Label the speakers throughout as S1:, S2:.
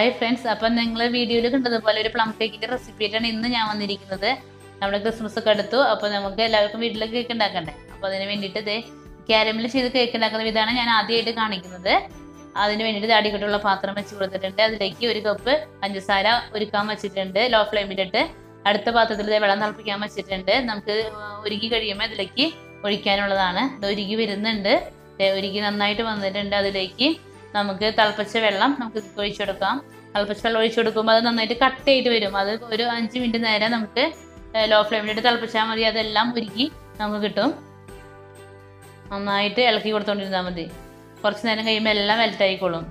S1: hi friends അപ്പം നിങ്ങൾ വീഡിയോയിൽ കണ്ടതുപോലെ ഒരു പ്ലം കേക്കിന്റെ റെസിപ്പിയായിട്ടാണ് ഇന്ന് ഞാൻ വന്നിരിക്കുന്നത് നമ്മുടെ ക്രിസ്മസ് ഒക്കെ അടുത്തു അപ്പോൾ നമുക്ക് എല്ലാവർക്കും വീട്ടിൽ കേക്ക് ഉണ്ടാക്കണ്ടേ അപ്പോൾ അതിന് വേണ്ടിയിട്ട് ഇത് ക്യാരമിൽ ചെയ്ത് കേക്ക് ഉണ്ടാക്കുന്ന വിധമാണ് ഞാൻ ആദ്യമായിട്ട് കാണിക്കുന്നത് അതിന് വേണ്ടിയിട്ട് അടിക്കട്ടുള്ള പാത്രം വെച്ച് കൊടുത്തിട്ടുണ്ട് അതിലേക്ക് ഒരു കപ്പ് പഞ്ചസാര ഒരുക്കാൻ വെച്ചിട്ടുണ്ട് ലോ ഫ്ലെയിമിലിട്ട് അടുത്ത പാത്രത്തിൽ ദേ വെള്ളം തിളപ്പിക്കാൻ വെച്ചിട്ടുണ്ട് നമുക്ക് ഒരുക്കി കഴിയുമ്പോൾ അതിലേക്ക് ഒഴിക്കാനുള്ളതാണ് ഇത് ഒരുക്കി വരുന്നുണ്ട് ദേ ഒരുക്കി നന്നായിട്ട് വന്നിട്ടുണ്ട് അതിലേക്ക് നമുക്ക് തിളപ്പിച്ച വെള്ളം നമുക്ക് ഒഴിച്ചു കൊടുക്കാം തിളപ്പിച്ച വെള്ളം ഒഴിച്ചു കൊടുക്കുമ്പോൾ അത് നന്നായിട്ട് കട്ട് ചെയ്ത് വരും അത് ഒരു അഞ്ച് മിനിറ്റ് നേരം നമുക്ക് ലോ ഫ്ലെയിമിലിട്ട് തിളപ്പിച്ചാൽ മതി അതെല്ലാം ഉരുക്കി നമുക്ക് കിട്ടും നന്നായിട്ട് ഇളക്കി കൊടുത്തോണ്ടിരുന്നാൽ മതി കുറച്ച് നേരം കഴിയുമ്പോൾ എല്ലാം മെൽറ്റ് ആയിക്കോളും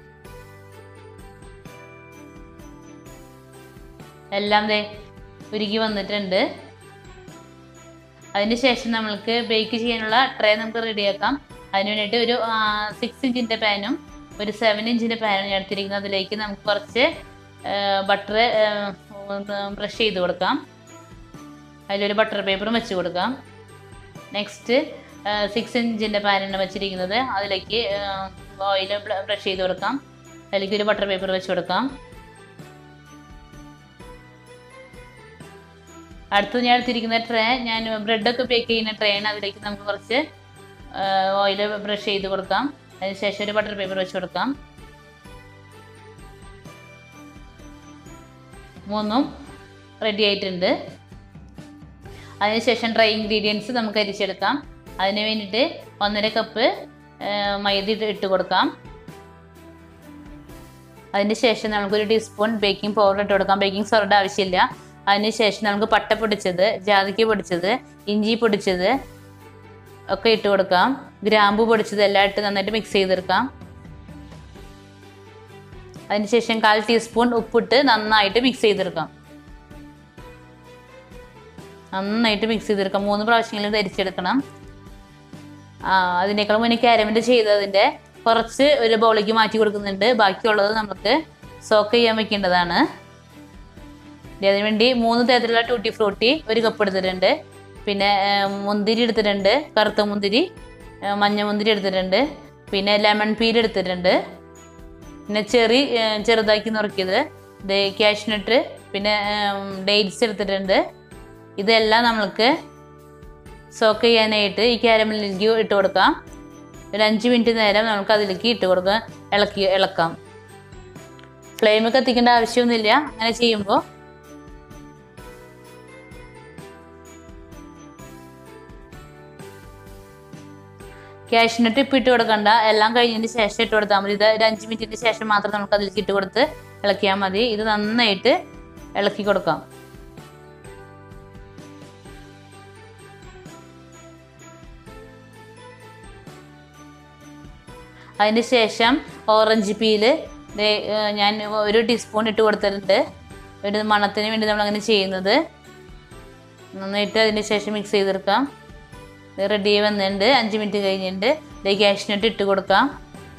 S1: എല്ലാം ദേ ഉരുക്കി വന്നിട്ടുണ്ട് അതിന് ശേഷം നമ്മൾക്ക് ബേക്ക് ചെയ്യാനുള്ള ട്രേ നമുക്ക് റെഡിയാക്കാം അതിന് വേണ്ടിയിട്ട് ഒരു സിക്സ് ഇഞ്ചിൻ്റെ പാനും ഒരു സെവൻ ഇഞ്ചിൻ്റെ പാനും ഞാൻ എടുത്തിരിക്കുന്നത് അതിലേക്ക് നമുക്ക് കുറച്ച് ബട്ടർ ബ്രഷ് ചെയ്ത് കൊടുക്കാം അതിലൊരു ബട്ടർ പേപ്പറും വെച്ച് കൊടുക്കാം നെക്സ്റ്റ് സിക്സ് ഇഞ്ചിൻ്റെ പാനാണ് വെച്ചിരിക്കുന്നത് അതിലേക്ക് ഓയിൽ ബ്രഷ് ചെയ്ത് കൊടുക്കാം അതിലേക്ക് ഒരു ബട്ടർ പേപ്പർ വെച്ച് കൊടുക്കാം അടുത്ത് ഞാൻ എടുത്തിരിക്കുന്ന ട്രേ ഞാൻ ബ്രെഡൊക്കെ ബേക്ക് ചെയ്യുന്ന ട്രേ ആണ് അതിലേക്ക് നമുക്ക് കുറച്ച് ഓയിൽ ബ്രഷ് ചെയ്ത് കൊടുക്കാം അതിനുശേഷം ഒരു ബട്ടർ പേപ്പർ വെച്ച് കൊടുക്കാം മൂന്നും റെഡി ആയിട്ടുണ്ട് അതിനുശേഷം ഡ്രൈ ഇൻഗ്രീഡിയൻസ് നമുക്ക് അരിച്ചെടുക്കാം അതിന് വേണ്ടിയിട്ട് ഒന്നര കപ്പ് മൈദ ഇട്ട് കൊടുക്കാം അതിന് ശേഷം നമുക്കൊരു ടീസ്പൂൺ ബേക്കിംഗ് പൗഡർ ഇട്ട് കൊടുക്കാം ബേക്കിംഗ് സോഡ ആവശ്യമില്ല അതിന് ശേഷം നമുക്ക് പട്ട പൊടിച്ചത് ജാതിക്ക പൊടിച്ചത് ഇഞ്ചി പൊടിച്ചത് ഒക്കെ ഇട്ട് കൊടുക്കാം ഗ്രാമ്പു പൊടിച്ചത് എല്ലാം ഇട്ട് നന്നായിട്ട് മിക്സ് ചെയ്തെടുക്കാം അതിനുശേഷം കാൽ ടീസ്പൂൺ ഉപ്പിട്ട് നന്നായിട്ട് മിക്സ് ചെയ്തെടുക്കാം നന്നായിട്ട് മിക്സ് ചെയ്തെടുക്കാം മൂന്ന് പ്രാവശ്യങ്ങളിൽ ധരിച്ചെടുക്കണം അതിനേക്കാൾ മുന്നേ കാരമൽ ചെയ്തതിൻ്റെ കുറച്ച് ഒരു ബൗളിലേക്ക് മാറ്റി കൊടുക്കുന്നുണ്ട് ബാക്കിയുള്ളത് നമുക്ക് സോക്ക് ചെയ്യാൻ വെക്കേണ്ടതാണ് അതിന് വേണ്ടി മൂന്ന് തരത്തിലുള്ള ടൂട്ടി ഫ്രൂട്ടി ഒരു കപ്പ് എടുത്തിട്ടുണ്ട് പിന്നെ മുന്തിരി എടുത്തിട്ടുണ്ട് കറുത്ത മുന്തിരി മഞ്ഞ മുന്തിരി എടുത്തിട്ടുണ്ട് പിന്നെ ലെമൺ പീൽ എടുത്തിട്ടുണ്ട് പിന്നെ ചെറി ചെറുതാക്കി നുറുക്കിയത് ഇത് ക്യാഷ്നട്ട് പിന്നെ ഡേറ്റ്സ് എടുത്തിട്ടുണ്ട് ഇതെല്ലാം നമ്മൾക്ക് സോക്ക് ചെയ്യാനായിട്ട് ഈ ക്യാരമലിലേക്ക് ഇട്ട് കൊടുക്കാം ഒരു അഞ്ച് മിനിറ്റ് നേരം നമുക്ക് അതിലേക്ക് ഇട്ട് കൊടുക്കാം ഇളക്കി ഇളക്കാം ഫ്ലെയിം കത്തിക്കേണ്ട ആവശ്യമൊന്നുമില്ല അങ്ങനെ ചെയ്യുമ്പോൾ ക്യാഷിനിട്ട് ഇപ്പം ഇട്ട് കൊടുക്കണ്ട എല്ലാം കഴിഞ്ഞതിന് ശേഷം ഇട്ട് കൊടുത്താൽ മതി ഇത് ഒരു അഞ്ച് മിനിറ്റിന് ശേഷം മാത്രം നമുക്ക് അതിലേക്ക് ഇട്ട് കൊടുത്ത് ഇളക്കിയാൽ മതി ഇത് നന്നായിട്ട് ഇളക്കി കൊടുക്കാം അതിന് ശേഷം ഓറഞ്ച് പീല് ഞാൻ ഒരു ടീസ്പൂൺ ഇട്ട് കൊടുത്തിട്ടുണ്ട് ഒരു മണത്തിന് വേണ്ടി നമ്മൾ അങ്ങനെ ചെയ്യുന്നത് നന്നായിട്ട് അതിന് ശേഷം മിക്സ് ചെയ്തെടുക്കാം റെഡി ആയി വന്നിട്ടുണ്ട് അഞ്ച് മിനിറ്റ് കഴിഞ്ഞിട്ടുണ്ട് ഇതിലേക്ക് കാഷ്നട്ട് ഇട്ട് കൊടുക്കാം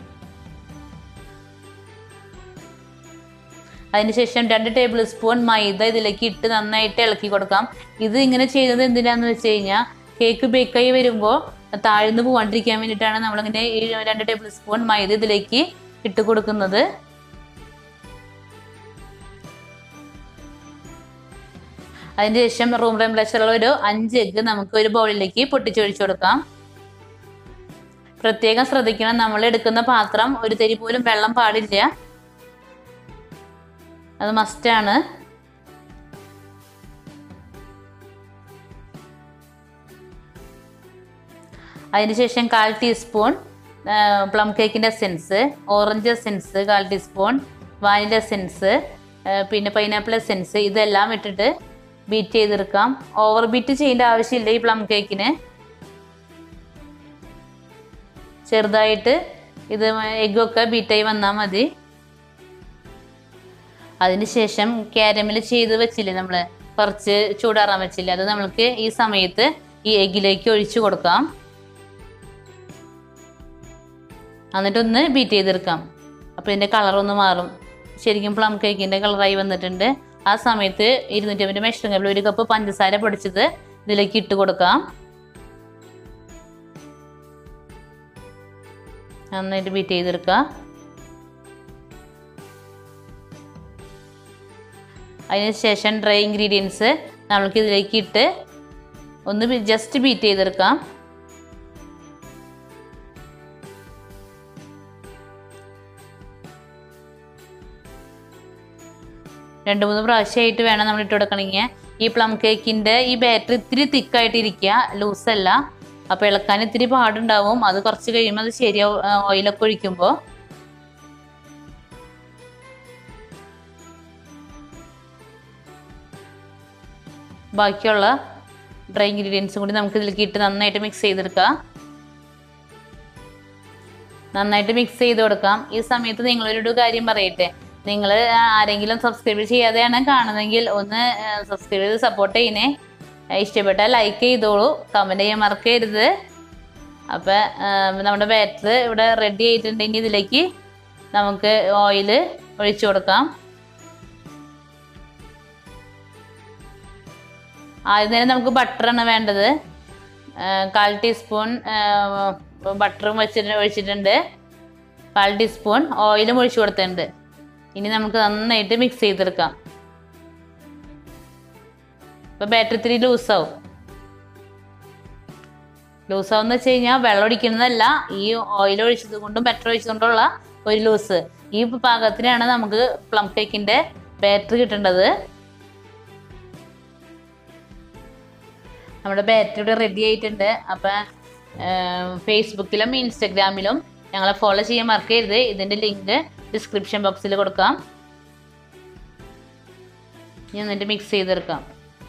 S1: അതിനുശേഷം രണ്ട് ടേബിൾ സ്പൂൺ മൈദ ഇതിലേക്ക് ഇട്ട് നന്നായിട്ട് ഇളക്കി കൊടുക്കാം ഇത് ഇങ്ങനെ ചെയ്യുന്നത് എന്തിനാന്ന് വെച്ച് കഴിഞ്ഞാൽ കേക്ക് ബേക്കായി വരുമ്പോൾ താഴ്ന്നു പോകാണ്ടിരിക്കാൻ വേണ്ടിയിട്ടാണ് നമ്മളിങ്ങനെ ഈ രണ്ട് ടേബിൾ സ്പൂൺ മൈദ ഇതിലേക്ക് ഇട്ട് കൊടുക്കുന്നത് അതിന് ശേഷം റൂം ടെമ്പറേച്ചറുള്ള ഒരു അഞ്ച് എഗ്ഗ് നമുക്ക് ഒരു ബൗളിലേക്ക് പൊട്ടിച്ചൊഴിച്ചു കൊടുക്കാം പ്രത്യേകം ശ്രദ്ധിക്കണം നമ്മൾ എടുക്കുന്ന പാത്രം ഒരു തരി പോലും വെള്ളം പാടില്ല അത് മസ്റ്റാണ് അതിനുശേഷം കാൽ ടീസ്പൂൺ പ്ലം കേക്കിൻ്റെ എസെൻസ് ഓറഞ്ച് എസെൻസ് കാൽ ടീസ്പൂൺ വാനില എസെൻസ് പിന്നെ പൈനാപ്പിൾ എസെൻസ് ഇതെല്ലാം ഇട്ടിട്ട് ബീറ്റ് ചെയ്തെടുക്കാം ഓവർ ബീറ്റ് ചെയ്യേണ്ട ആവശ്യമില്ല ഈ പ്ലം കേക്കിന് ചെറുതായിട്ട് ഇത് എഗ്ഗൊക്കെ ബീറ്റായി വന്നാൽ മതി അതിനുശേഷം കാരമൽ ചെയ്ത് വെച്ചില്ലേ നമ്മൾ കുറച്ച് ചൂടാറാൻ വെച്ചില്ലേ അത് നമ്മൾക്ക് ഈ സമയത്ത് ഈ എഗ്ഗിലേക്ക് ഒഴിച്ചു കൊടുക്കാം എന്നിട്ടൊന്ന് ബീറ്റ് ചെയ്തെടുക്കാം അപ്പോൾ ഇതിൻ്റെ കളറൊന്ന് മാറും ശരിക്കും പ്ലം കേക്കിൻ്റെ കളറായി വന്നിട്ടുണ്ട് ആ സമയത്ത് ഇരുന്നൂറ്റമ്പത് മെഷറിംഗ് കപ്പിൽ ഒരു കപ്പ് പഞ്ചസാര പൊടിച്ചത് ഇതിലേക്ക് ഇട്ട് കൊടുക്കാം നന്നായിട്ട് ബീറ്റ് ചെയ്തെടുക്കുക അതിന് ശേഷം ഡ്രൈ ഇൻഗ്രീഡിയൻസ് നമ്മൾക്ക് ഇതിലേക്ക് ഇട്ട് ഒന്ന് ജസ്റ്റ് ബീറ്റ് ചെയ്തെടുക്കാം രണ്ട് മൂന്ന് പ്രാവശ്യമായിട്ട് വേണം നമ്മൾ ഇട്ട് കൊടുക്കണമെങ്കിൽ ഈ പ്ലം കേക്കിൻ്റെ ഈ ബാറ്റർ ഇത്തിരി തിക്കായിട്ട് ഇരിക്കുക ലൂസല്ല അപ്പോൾ ഇളക്കാൻ ഇത്തിരി പാടുണ്ടാവും അത് കുറച്ച് കഴിയുമ്പോൾ അത് ശരിയാവും ഓയിലൊക്കെ ഒഴിക്കുമ്പോൾ ബാക്കിയുള്ള ഡ്രൈ ഇൻഗ്രീഡിയൻസും കൂടി നമുക്ക് ഇതിലേക്ക് ഇട്ട് നന്നായിട്ട് മിക്സ് ചെയ്തെടുക്കാം നന്നായിട്ട് മിക്സ് ചെയ്ത് കൊടുക്കാം ഈ സമയത്ത് നിങ്ങളൊരു കാര്യം പറയട്ടെ നിങ്ങൾ ആരെങ്കിലും സബ്സ്ക്രൈബ് ചെയ്യാതെയാണ് കാണുന്നതെങ്കിൽ ഒന്ന് സബ്സ്ക്രൈബ് ചെയ്ത് സപ്പോർട്ട് ചെയ്യണേ ഇഷ്ടപ്പെട്ടാൽ ലൈക്ക് ചെയ്തോളൂ കമൻറ്റ് ചെയ്യാൻ മറക്കരുത് അപ്പം നമ്മുടെ ബാറ്റർ ഇവിടെ റെഡി ആയിട്ടുണ്ടെങ്കിൽ ഇതിലേക്ക് നമുക്ക് ഓയിൽ ഒഴിച്ചു കൊടുക്കാം ആദ്യം തന്നെ നമുക്ക് ബട്ടറാണ് വേണ്ടത് കാൽ ടീസ്പൂൺ ബട്ടറും വെച്ചിട്ട് ഒഴിച്ചിട്ടുണ്ട് കാൽ ടീസ്പൂൺ ഓയിലും ഒഴിച്ചു കൊടുത്തിട്ടുണ്ട് ഇനി നമുക്ക് നന്നായിട്ട് മിക്സ് ചെയ്തെടുക്കാം ഇപ്പോൾ ബാറ്ററി ഇത്തിരി ലൂസാവും ലൂസാവും എന്ന് വെച്ച് കഴിഞ്ഞാൽ വെള്ളം ഒടിക്കുന്നതല്ല ഈ ഓയിൽ ഒഴിച്ചത് കൊണ്ടും ബട്ടർ ഒഴിച്ചത് കൊണ്ടുള്ള ഒരു ലൂസ് ഈ പാകത്തിനാണ് നമുക്ക് പ്ലം കേക്കിൻ്റെ ബാറ്ററി കിട്ടേണ്ടത് നമ്മുടെ ബാറ്ററി ഇവിടെ റെഡി ആയിട്ടുണ്ട് അപ്പം ഫേസ്ബുക്കിലും ഇൻസ്റ്റഗ്രാമിലും ഞങ്ങളെ ഫോളോ ചെയ്യാൻ മറക്കരുത് ഇതിൻ്റെ ലിങ്ക് ഡിസ്ക്രിപ്ഷൻ ബോക്സിൽ കൊടുക്കാം ഇനി എന്നിട്ട് മിക്സ് ചെയ്തെടുക്കാം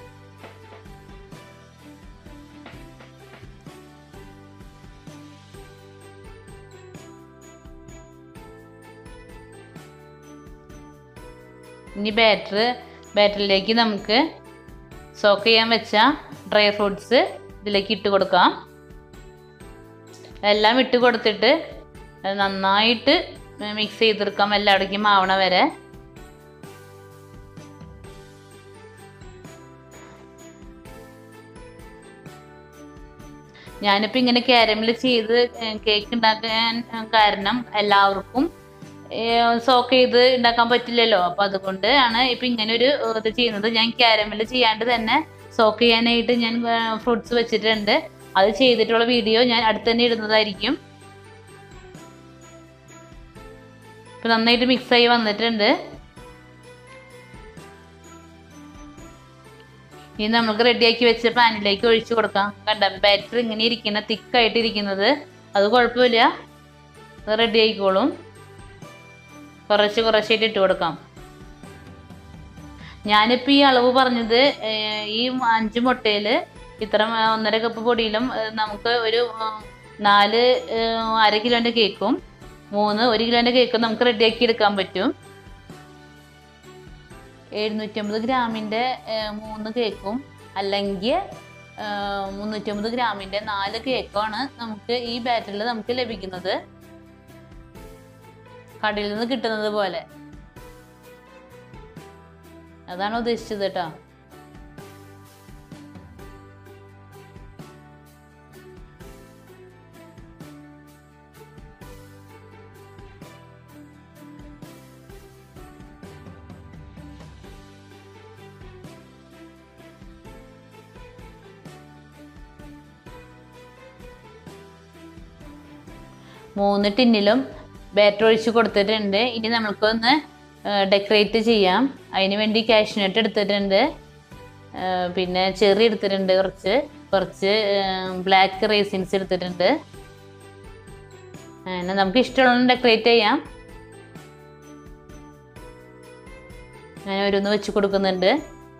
S1: ഇനി ബാറ്റർ ബാറ്ററിലേക്ക് നമുക്ക് സോക്ക് ചെയ്യാൻ വെച്ച ഡ്രൈ ഫ്രൂട്ട്സ് ഇതിലേക്ക് ഇട്ട് കൊടുക്കാം എല്ലാം ഇട്ട് കൊടുത്തിട്ട് നന്നായിട്ട് മിക്സ് ചെയ്തെടുക്കാം എല്ലായിടയ്ക്കും ആവണ വരെ ഞാനിപ്പോൾ ഇങ്ങനെ കാരമിൽ ചെയ്ത് കേക്ക് ഉണ്ടാക്കാൻ കാരണം എല്ലാവർക്കും സോക്ക് ചെയ്ത് ഉണ്ടാക്കാൻ പറ്റില്ലല്ലോ അപ്പോൾ അതുകൊണ്ട് ആണ് ഇപ്പം ഇങ്ങനെ ഒരു ഇത് ചെയ്യുന്നത് ഞാൻ കാരമിൽ ചെയ്യാണ്ട് തന്നെ സോക്ക് ചെയ്യാനായിട്ട് ഞാൻ ഫ്രൂട്ട്സ് വെച്ചിട്ടുണ്ട് അത് ചെയ്തിട്ടുള്ള വീഡിയോ ഞാൻ അടുത്ത് തന്നെ ഇടുന്നതായിരിക്കും ഇപ്പം നന്നായിട്ട് മിക്സ് ആയി വന്നിട്ടുണ്ട് ഇനി നമുക്ക് റെഡിയാക്കി വെച്ച പാനിലേക്ക് ഒഴിച്ചു കൊടുക്കാം കണ്ട ബാറ്റർ ഇങ്ങനെ ഇരിക്കുന്ന തിക്കായിട്ട് ഇരിക്കുന്നത് അത് കുഴപ്പമില്ല അത് റെഡി ആയിക്കോളും കുറച്ച് കുറച്ചായിട്ട് ഇട്ട് കൊടുക്കാം ഞാനിപ്പോൾ ഈ അളവ് പറഞ്ഞത് ഈ അഞ്ച് മുട്ടയിൽ ഇത്ര ഒന്നര കപ്പ് പൊടിയിലും നമുക്ക് ഒരു നാല് അര കിലോൻ്റെ കേക്കും മൂന്ന് ഒരു കിലോൻ്റെ കേക്കും നമുക്ക് റെഡിയാക്കി എടുക്കാൻ പറ്റും എഴുന്നൂറ്റമ്പത് ഗ്രാമിൻ്റെ മൂന്ന് കേക്കും അല്ലെങ്കിൽ മുന്നൂറ്റമ്പത് ഗ്രാമിൻ്റെ നാല് കേക്കാണ് നമുക്ക് ഈ ബാറ്ററിൽ നമുക്ക് ലഭിക്കുന്നത് കടയിൽ നിന്ന് കിട്ടുന്നത് പോലെ അതാണ് ഉദ്ദേശിച്ചത് കേട്ടോ മൂന്ന് ടിന്നിലും ബാറ്റർ ഒഴിച്ച് കൊടുത്തിട്ടുണ്ട് ഇനി നമുക്കൊന്ന് ഡെക്കറേറ്റ് ചെയ്യാം അതിന് വേണ്ടി കാഷ്നട്ട് എടുത്തിട്ടുണ്ട് പിന്നെ ചെറി എടുത്തിട്ടുണ്ട് കുറച്ച് കുറച്ച് ബ്ലാക്ക് റേസിൻസ് എടുത്തിട്ടുണ്ട് അങ്ങനെ നമുക്ക് ഇഷ്ടമുള്ള ഡെക്കറേറ്റ് ചെയ്യാം ഞാൻ ഓരോന്ന് വെച്ച് കൊടുക്കുന്നുണ്ട്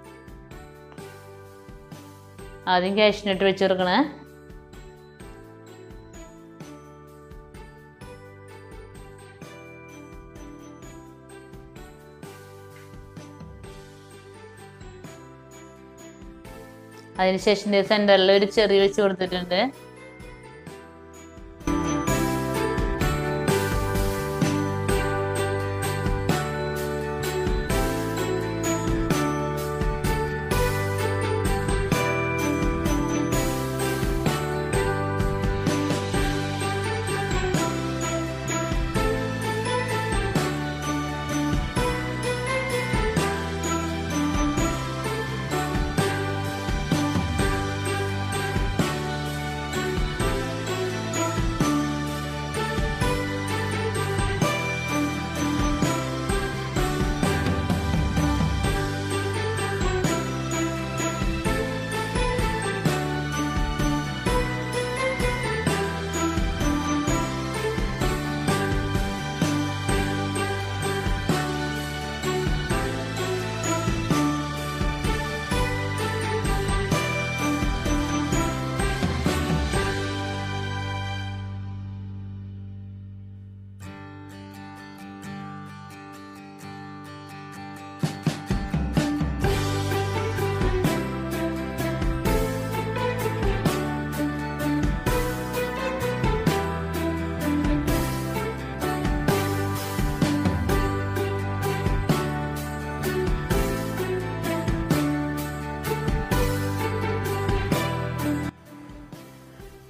S1: ആദ്യം കാഷ്നട്ട് വെച്ച് കൊടുക്കണേ അതിനുശേഷം സെൻറ്ററിൽ ഒരു ചെറിയ വെച്ച് കൊടുത്തിട്ടുണ്ട്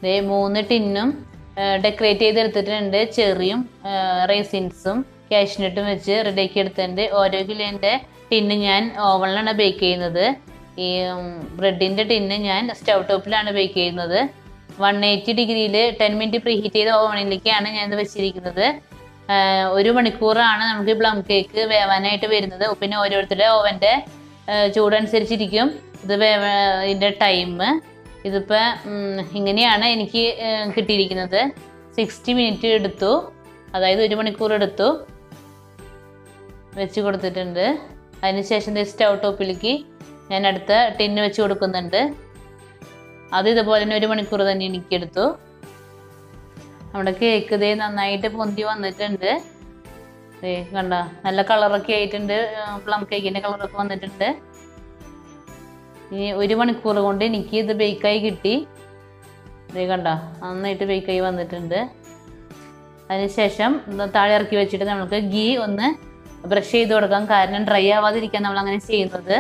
S1: ദേ മൂന്ന് ടിന്നും ഡെക്കറേറ്റ് ചെയ്തെടുത്തിട്ടുണ്ട് ചെറിയും റേസിൻസും കാഷ്നട്ടും വെച്ച് റെഡിയാക്കി എടുത്തിട്ടുണ്ട് ഓരോ കിലോൻ്റെ ടിന്ന് ഞാൻ ഓവനിലാണ് ബേക്ക് ചെയ്യുന്നത് ഈ ബ്രെഡിൻ്റെ ടിന്ന് ഞാൻ സ്റ്റൗ ടോപ്പിലാണ് ബേക്ക് ചെയ്യുന്നത് വൺ എയ്റ്റി ഡിഗ്രിയിൽ ടെൻ മിനിറ്റ് പ്രീ ഹീറ്റ് ചെയ്ത ഓവനിലേക്കാണ് ഞാൻ ഇത് വെച്ചിരിക്കുന്നത് ആഹ് ഒരു മണിക്കൂറാണ് നമുക്ക് പ്ലം കേക്ക് വേവാനായിട്ട് വരുന്നത് പിന്നെ ഓരോരുത്തരുടെ ഓവൻ്റെ ചൂടനുസരിച്ചിരിക്കും ഇത് വേവ ഇതിൻ്റെ ടൈം ഇതിപ്പോൾ ഇങ്ങനെയാണ് എനിക്ക് ആഹ് കിട്ടിയിരിക്കുന്നത് സിക്സ്റ്റി മിനിറ്റ് എടുത്തു അതായത് ഒരു മണിക്കൂർ എടുത്തു വെച്ച് കൊടുത്തിട്ടുണ്ട് അതിനുശേഷം സ്റ്റൗ ടോപ്പിലേക്ക് ഞാൻ അടുത്ത ടിന്ന് വെച്ച് കൊടുക്കുന്നുണ്ട് അത് ഇതുപോലെ തന്നെ ഒരു മണിക്കൂർ തന്നെ എനിക്ക് എടുത്തു നമ്മുടെ കേക്ക് ദേ നന്നായിട്ട് പൊന്തി വന്നിട്ടുണ്ട് ദേ കണ്ട നല്ല കളറൊക്കെ ആയിട്ടുണ്ട് പ്ലം കേക്കിൻ്റെ കളറൊക്കെ വന്നിട്ടുണ്ട് ഇനി ഒരു മണിക്കൂർ കൊണ്ട് എനിക്ക് ഇത് ബേക്കായി കിട്ടി ദേ കണ്ട നന്നായിട്ട് ബേക്കായി വന്നിട്ടുണ്ട് അതിനുശേഷം ഇത് താഴെ ഇറക്കി വെച്ചിട്ട് നമുക്ക് ഗീ ഒന്ന് ബ്രഷ് ചെയ്ത് കൊടുക്കാം കാരണം ഡ്രൈ ആവാതിരിക്കാൻ നമ്മൾ അങ്ങനെ ചെയ്യുന്നത്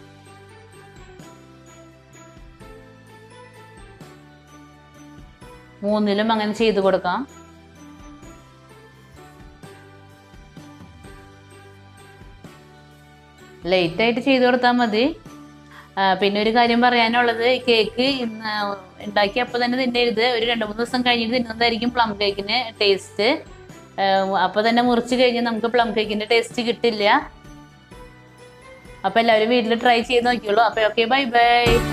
S1: മൂന്നിലും അങ്ങനെ ചെയ്ത് കൊടുക്കാം ലേറ്റ് ആയിട്ട് ചെയ്ത് കൊടുത്താൽ മതി ആ, പിന്നെ ഒരു കാര്യം പറയാനുള്ളത് ഈ കേക്ക് ഇന്ന് ഉണ്ടാക്കി അപ്പോൾ തന്നെ തിന്നരുത് ഒരു രണ്ട് മൂന്ന് ദിവസം കഴിഞ്ഞിട്ട് തിന്നുന്നതായിരിക്കും പ്ലം കേക്കിന് ടേസ്റ്റ് അപ്പോൾ തന്നെ മുറിച്ച് കഴിഞ്ഞാൽ നമുക്ക് പ്ലം കേക്കിൻ്റെ ടേസ്റ്റ് കിട്ടില്ല അപ്പോൾ എല്ലാവരും വീട്ടിൽ ട്രൈ ചെയ്ത് നോക്കിയുള്ളൂ അപ്പോൾ ഓക്കെ ബൈ ബൈ